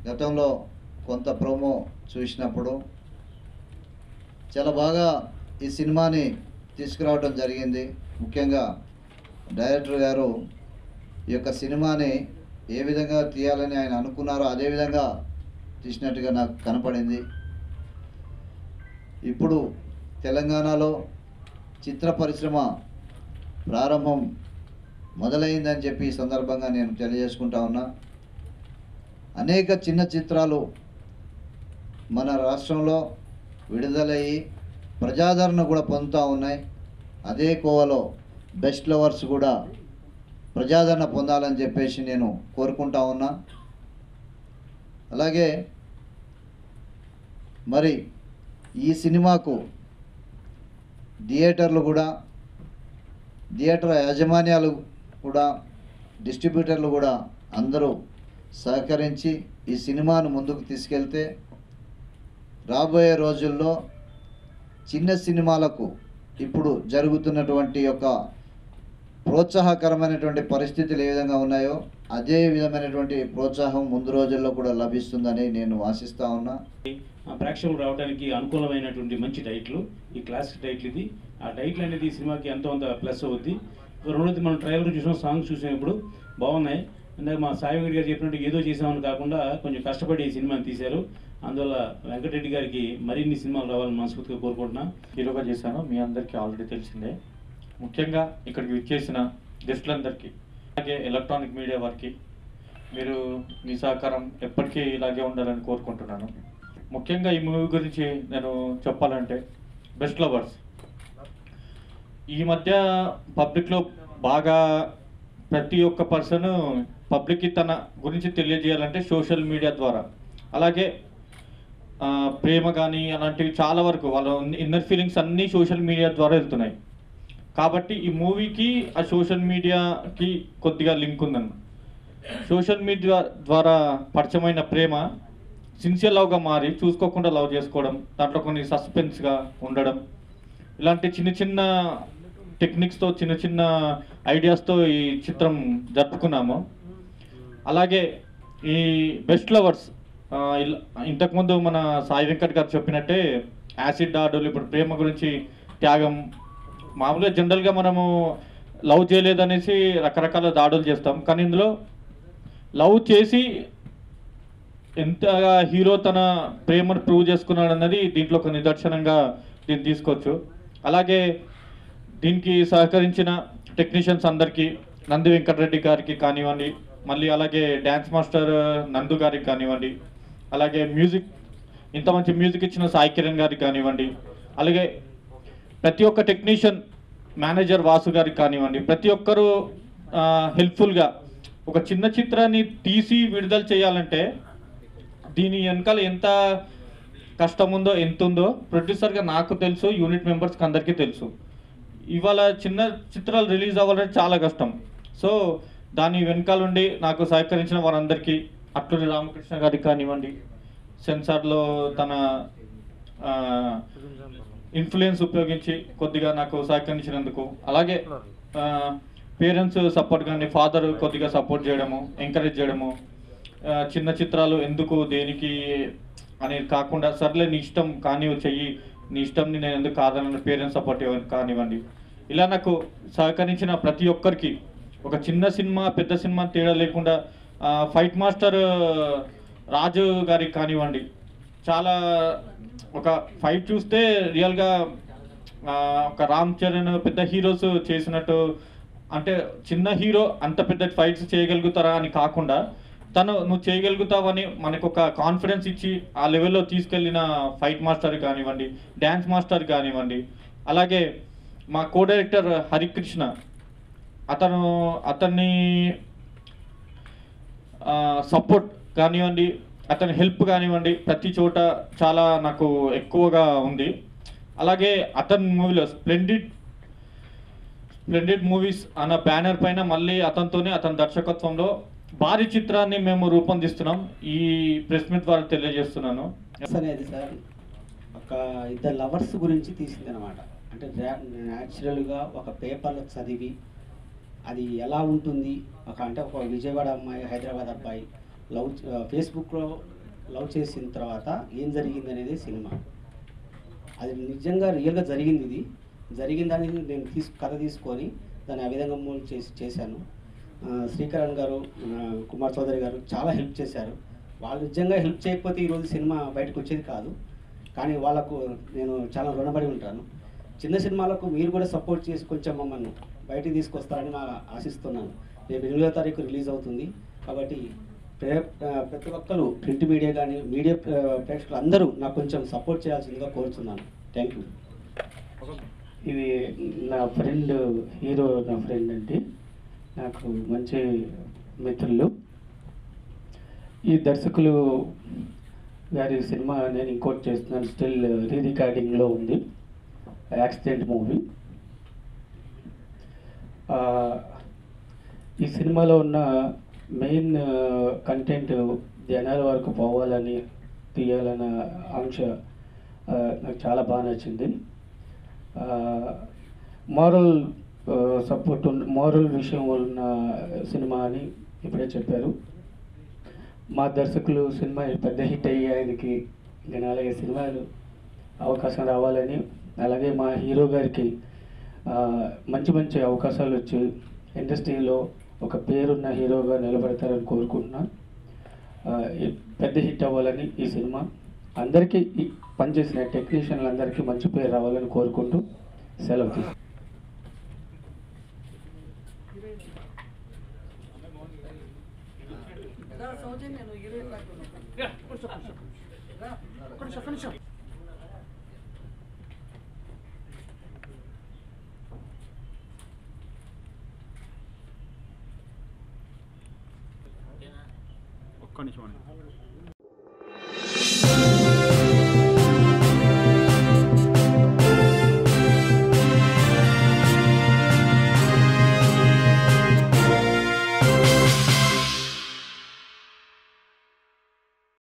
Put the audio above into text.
గతంలో కొంత ప్రోమో చూసినప్పుడు చాలా బాగా ఈ సినిమాని తీసుకురావడం జరిగింది ముఖ్యంగా డైరెక్టర్ గారు ఈ యొక్క సినిమాని ఏ విధంగా తీయాలని ఆయన అనుకున్నారో అదే విధంగా తీసినట్టుగా నాకు కనపడింది ఇప్పుడు తెలంగాణలో చిత్ర పరిశ్రమ ప్రారంభం మొదలైందని చెప్పి ఈ సందర్భంగా నేను తెలియజేసుకుంటా ఉన్నా అనేక చిన్న చిత్రాలు మన రాష్ట్రంలో విడుదలయ్యి ప్రజాదరణ కూడా పొందుతూ ఉన్నాయి అదే కోవలో బెస్ట్ లవర్స్ కూడా ప్రజాదరణ పొందాలని చెప్పేసి నేను కోరుకుంటా ఉన్నా అలాగే మరి ఈ సినిమాకు థియేటర్లు కూడా థియేటర్ యాజమాన్యాలు కూడా డిస్ట్రిబ్యూటర్లు కూడా అందరూ సహకరించి ఈ సినిమాను ముందుకు తీసుకెళ్తే రాబోయే రోజుల్లో చిన్న సినిమాలకు ఇప్పుడు జరుగుతున్నటువంటి యొక్క ప్రోత్సాహకరమైనటువంటి పరిస్థితులు ఏ విధంగా ఉన్నాయో అదే విధమైనటువంటి ప్రోత్సాహం ముందు రోజుల్లో కూడా లభిస్తుందని నేను ఆశిస్తా ఉన్నా ఆ ప్రేక్షకులు రావడానికి అనుకూలమైనటువంటి మంచి టైటిల్ ఈ క్లాసిక్ టైటిల్ ఇది ఆ టైటిల్ అనేది ఈ సినిమాకి ఎంతో అంత ప్లస్ అవుద్ది రెండోది మనం ట్రైలర్ చూసాం సాంగ్స్ చూసినప్పుడు బాగున్నాయి ఇందాక మా సాయి వెంకట్ గారు చెప్పినట్టు ఏదో చేసామని కాకుండా కొంచెం కష్టపడి ఈ సినిమాని తీశారు అందువల్ల వెంకటరెడ్డి గారికి మరిన్ని సినిమాలు రావాలని మనస్ఫూర్తిగా కోరుకుంటున్నా హీరోగా చేశాను మీ అందరికీ ఆల్రెడీ తెలిసిందే ముఖ్యంగా ఇక్కడికి విచ్చేసిన గెస్టులందరికీ అలాగే ఎలక్ట్రానిక్ మీడియా వారికి మీరు మీ సహకారం ఎప్పటికీ ఇలాగే ఉండాలని కోరుకుంటున్నాను ముఖ్యంగా ఈ మూవీ గురించి నేను చెప్పాలంటే బెస్ట్ లవర్స్ ఈ మధ్య పబ్లిక్లో బాగా ప్రతి ఒక్క పర్సన్ పబ్లిక్కి తన గురించి తెలియజేయాలంటే సోషల్ మీడియా ద్వారా అలాగే ఆ, ప్రేమ కానీ అలాంటివి చాలా వరకు వాళ్ళ ఇన్నర్ ఫీలింగ్స్ అన్నీ సోషల్ మీడియా ద్వారా వెళ్తున్నాయి కాబట్టి ఈ మూవీకి ఆ సోషల్ మీడియాకి కొద్దిగా లింక్ ఉందన్న సోషల్ మీడియా ద్వారా పరిచయమైన ప్రేమ సిన్సియర్ లవ్గా మారి చూసుకోకుండా లవ్ చేసుకోవడం దాంట్లో కొన్ని సస్పెన్స్గా ఉండడం ఇలాంటి చిన్న చిన్న టెక్నిక్స్తో చిన్న చిన్న ఐడియాస్తో ఈ చిత్రం జరుపుకున్నాము అలాగే ఈ బెస్ట్ లవర్స్ ఇంతకుముందు మన సాయి వెంకట్ గారు చెప్పినట్టే యాసిడ్ ఆర్డర్లు ఇప్పుడు ప్రేమ గురించి త్యాగం మామూలుగా జనరల్గా మనము లవ్ చేయలేదనేసి రకరకాల దాడులు చేస్తాం కానీ ఇందులో లవ్ చేసి ఎంతగా హీరో తన ప్రేమను ప్రూవ్ చేసుకున్నాడు అన్నది దీంట్లో ఒక నిదర్శనంగా దీన్ని తీసుకోవచ్చు అలాగే దీనికి సహకరించిన టెక్నీషియన్స్ అందరికీ నంది వెంకటరెడ్డి గారికి కానివ్వండి మళ్ళీ అలాగే డ్యాన్స్ మాస్టర్ నందు గారికి కానివ్వండి అలాగే మ్యూజిక్ ఇంత మంచి మ్యూజిక్ ఇచ్చిన సాయి కిరణ్ గారికి కానివ్వండి అలాగే ప్రతి ఒక్క టెక్నీషియన్ మేనేజర్ వాసు గారికి కానివ్వండి ప్రతి ఒక్కరూ హెల్ప్ఫుల్గా ఒక చిన్న చిత్రాన్ని తీసి విడుదల చేయాలంటే దీని వెనకాల ఎంత కష్టం ఉందో ఎంత ఉందో ప్రొడ్యూసర్గా నాకు తెలుసు యూనిట్ మెంబర్స్కి అందరికీ తెలుసు ఇవాళ చిన్న చిత్రాలు రిలీజ్ అవ్వాలంటే చాలా కష్టం సో దాని వెనకాల ఉండి నాకు సహకరించిన వారందరికీ అట్లూరి రామకృష్ణ గారికి కానివ్వండి సెన్సార్లో తన ఇన్ఫ్లుయెన్స్ ఉపయోగించి కొద్దిగా నాకు సహకరించినందుకు అలాగే పేరెంట్స్ సపోర్ట్ కానీ ఫాదర్ కొద్దిగా సపోర్ట్ చేయడము ఎంకరేజ్ చేయడము ఆ, చిన్న చిత్రాలు ఎందుకు దేనికి అనేది కాకుండా సర్లే నీ ఇష్టం కానీ చెయ్యి నీ ఇష్టంని నేను ఎందుకు కాదన్న పేరెంట్స్ సపోర్ట్ కానివ్వండి ఇలా నాకు సహకరించిన ప్రతి ఒక్కరికి ఒక చిన్న సినిమా పెద్ద సినిమా తేడా లేకుండా ఆ, ఫైట్ మాస్టర్ రాజు గారికి కానివ్వండి చాలా ఒక ఫైట్ చూస్తే రియల్గా ఆ, ఒక రామ్ చరణ్ పెద్ద హీరోస్ చేసినట్టు అంటే చిన్న హీరో అంత పెద్ద ఫైట్స్ చేయగలుగుతారా అని కాకుండా తను నువ్వు చేయగలుగుతావని మనకు ఒక కాన్ఫిడెన్స్ ఇచ్చి ఆ లెవెల్లో తీసుకెళ్ళిన ఫైట్ మాస్టర్ కానివ్వండి డ్యాన్స్ మాస్టర్ కానివ్వండి అలాగే మా కో డైరెక్టర్ హరికృష్ణ అతను అతన్ని సపోర్ట్ కానివ్వండి అతని హెల్ప్ కానివ్వండి ప్రతి చోట చాలా నాకు ఎక్కువగా ఉంది అలాగే అతని మూవీలో స్ప్లెండిడ్ స్ప్లెండెడ్ మూవీస్ అన్న బ్యానర్ పైన మళ్ళీ అతనితోనే అతని దర్శకత్వంలో భారీ చిత్రాన్ని మేము రూపొందిస్తున్నాం ఈ ప్రెస్ మీట్ ద్వారా తెలియజేస్తున్నాను అనేది సార్ ఒక ఇద్దరు లవర్స్ గురించి తీసింది అనమాట అంటే న్యాచురల్గా ఒక పేపర్లో చదివి అది ఎలా ఉంటుంది ఒక అంటే ఒక విజయవాడ అమ్మాయి హైదరాబాద్ అబ్బాయి లవ్ ఫేస్బుక్లో లవ్ చేసిన తర్వాత ఏం జరిగింది అనేది సినిమా అది నిజంగా రియల్గా జరిగింది ఇది జరిగిందని నేను తీసు కథ తీసుకొని దాన్ని ఆ విధంగా మూవ్ చేసి చేశాను ఆ, శ్రీకరణ్ గారు మన కుమార్ చౌదరి గారు చాలా హెల్ప్ చేశారు వాళ్ళు నిజంగా హెల్ప్ చేయకపోతే ఈరోజు సినిమా బయటకు వచ్చేది కాదు కానీ వాళ్ళకు నేను చాలా రుణపడి ఉంటాను చిన్న సినిమాలకు మీరు కూడా సపోర్ట్ చేసి కొంచెం మమ్మల్ని బయటికి తీసుకొస్తారని మా ఆశిస్తున్నాను రేపు ఎనిమిదో తారీఖు రిలీజ్ అవుతుంది కాబట్టి ప్రే- ఆ, ప్రతి ఒక్కరు ప్రింట్ మీడియా కానీ మీడియా ప్రే- ప్రేక్షకులు అందరూ నాకు కొంచెం సపోర్ట్ చేయాల్సిందిగా కోరుతున్నాను థ్యాంక్ యూ ఇది నా ఫ్రెండ్ హీరో నా ఫ్రెండ్ అండి నాకు మంచి మిత్రులు ఈ దర్శకులు గారి సినిమా నేను ఇంకోటి చేస్తున్నాను స్టిల్ రీ రికార్డింగ్లో ఉంది యాక్సిడెంట్ మూవీ ఈ సినిమాలో ఉన్న మెయిన్ కంటెంట్ జనాల వరకు పోవాలని తీయాలన్న ఆంక్ష ఆ, నాకు చాలా బాగా నచ్చింది మారల్ సపోర్ట్ మారల్ విషయం ఉన్న సినిమా అని ఇప్పుడే చెప్పారు మా దర్శకులు సినిమా పెద్ద హిట్ అయ్యి ఆయనకి ఇంకా నాలుగైదు సినిమాలు అవకాశం రావాలని అలాగే మా హీరో గారికి ఆ, మంచి మంచి అవకాశాలు వచ్చి ఇండస్ట్రీలో ఒక పేరున్న హీరోగా నిలబడతారని కోరుకుంటున్నాను ఆ, ఈ పెద్ద హిట్ అవ్వాలని ఈ సినిమా అందరికీ ఈ పనిచేసిన టెక్నీషియన్లు అందరికీ మంచి పేరు రావాలని కోరుకుంటూ సెలవు తీసుకుంటాను ఒక్క నిమిషం అండి